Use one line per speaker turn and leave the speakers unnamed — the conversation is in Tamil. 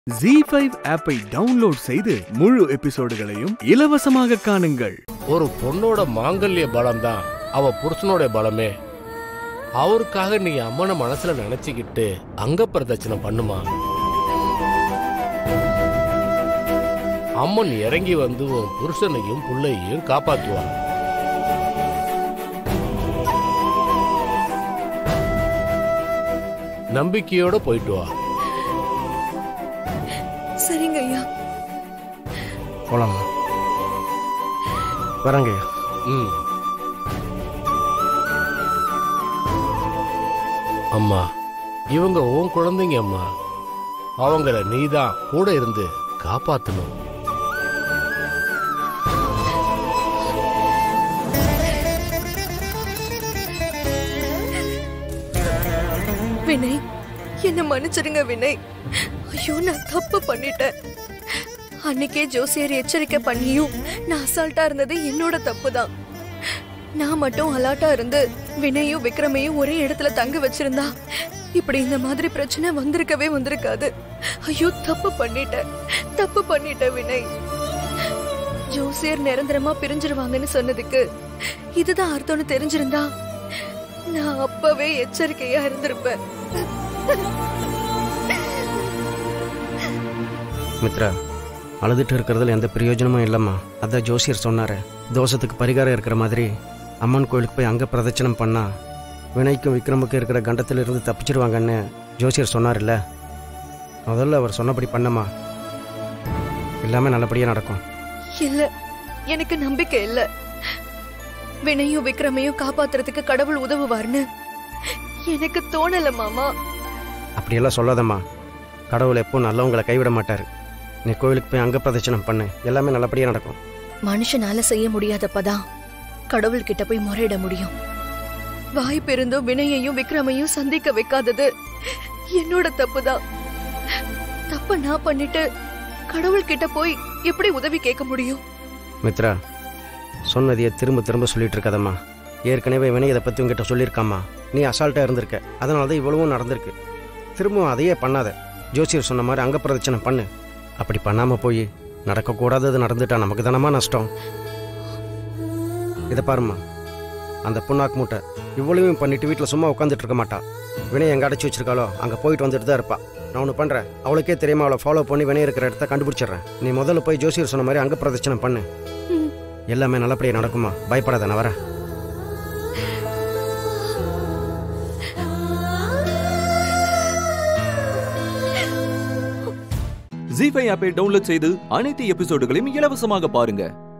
ஜி ஃபைவ் ஆப்பை டவுன்லோட் செய்து முழு எபிசோடுகளையும் இலவசமாக காணுங்கள்
ஒரு பொண்ணோட மாங்கல்ய பலம் தான் அவ புருஷனோட பலமே அவருக்காக நீ அம்மனை மனசுல நினைச்சுக்கிட்டு அங்க பிரதட்சணை பண்ணுமா அம்மன் இறங்கி வந்து உன் புருஷனையும் புள்ளையையும் காப்பாத்துவா நம்பிக்கையோட போயிட்டு வா
சரிங்க ஐயா
போலாமா வரேங்க
ம் அம்மா இவங்க உன் குழந்தைங்க அம்மா அவங்கள நீதான் கூட இருந்து காப்பாத்தணும்
வினய் என்ன மன்னிச்சிருங்க வினய் ஐயோ நான் தப்பு பண்ணிட்டேன் அன்னைக்கே ஜோசியர் எச்சரிக்கை பண்ணியும் நான் அசால்ட்டா இருந்தது என்னோட தப்பு தான் நான் மட்டும் அலாட்டா இருந்து வினயும் விக்ரமையும் ஒரே இடத்துல தங்க வச்சிருந்தா இப்படி இந்த மாதிரி பிரச்சனை வந்திருக்கவே வந்திருக்காது ஐயோ தப்பு பண்ணிட்டேன் தப்பு பண்ணிட்டேன் வினய் ஜோசியர் நிரந்தரமா பிரிஞ்சிருவாங்கன்னு சொன்னதுக்கு இதுதான் அர்த்தம்னு தெரிஞ்சிருந்தா நான் அப்பவே எச்சரிக்கையா இருந்திருப்பேன்
மித்ரா அழுதுட்டு இருக்கிறதுல எந்த பிரயோஜனமும் இல்லைம்மா அதான் ஜோசியர் சொன்னாரு தோஷத்துக்கு பரிகாரம் இருக்கிற மாதிரி அம்மன் கோயிலுக்கு போய் அங்கே பிரதட்சணம் பண்ணா வினைக்கும் விக்ரமுக்கும் இருக்கிற கண்டத்துல இருந்து தப்பிச்சிருவாங்கன்னு ஜோசியர் சொன்னார்ல முதல்ல அவர் சொன்னபடி பண்ணம்மா எல்லாமே நல்லபடியாக நடக்கும்
இல்ல எனக்கு நம்பிக்கை இல்ல வினையும் விக்ரமையும் காப்பாத்துறதுக்கு கடவுள் உதவுவார்னு எனக்கு தோணல மாமா
அப்படியெல்லாம் சொல்லாதம்மா கடவுள் எப்போ நல்லவங்களை கைவிட மாட்டார் நீ கோயிலுக்கு போய் அங்கே பிரதட்சணம் பண்ணு எல்லாமே நல்லபடியாக நடக்கும்
மனுஷனால செய்ய முடியாதப்பதான் கடவுள் கிட்ட போய் முறையிட முடியும் வாய்ப்பு இருந்தும் வினையையும் விக்ரமையும் சந்திக்க வைக்காதது என்னோட தப்புதான் தப்ப நான் பண்ணிட்டு கடவுள் கிட்ட போய் எப்படி உதவி கேட்க முடியும்
மித்ரா சொன்னதையே திரும்ப திரும்ப சொல்லிட்டு இருக்காதம்மா ஏற்கனவே வினை இதை பற்றி உங்ககிட்ட சொல்லியிருக்காம்மா நீ அசால்ட்டாக இருந்திருக்க அதனால தான் இவ்வளவும் நடந்திருக்கு திரும்பவும் அதையே பண்ணாத ஜோசியர் சொன்ன மாதிரி அங்க பிரதட்சணை பண்ணு அப்படி பண்ணாமல் போய் நடக்கக்கூடாதது நடந்துட்டா நமக்கு தானம்மா நஷ்டம் இதை பாரும்மா அந்த புண்ணாக்கு மூட்டை இவ்வளவையும் பண்ணிட்டு வீட்டில் சும்மா உட்காந்துட்டு இருக்க மாட்டா வினய் எங்கே அடைச்சி வச்சிருக்காளோ அங்கே போயிட்டு வந்துட்டு தான் இருப்பா நான் ஒன்று பண்ணுறேன் அவளுக்கே தெரியாம அவளை ஃபாலோ பண்ணி வினய் இருக்கிற இடத்த கண்டுபிடிச்சிடுறேன் நீ முதல்ல போய் ஜோசியர் சொன்ன மாதிரி அங்க பிரதட்சணை பண்ணு
ம்.
எல்லாமே நல்லபடியாக நடக்குமா பயப்படாத நான் வரேன்
ஜி ஃபைவ் ஆப்பை டவுன்லோட் செய்து அனைத்து எபிசோடுகளையும் இலவசமாக பாருங்க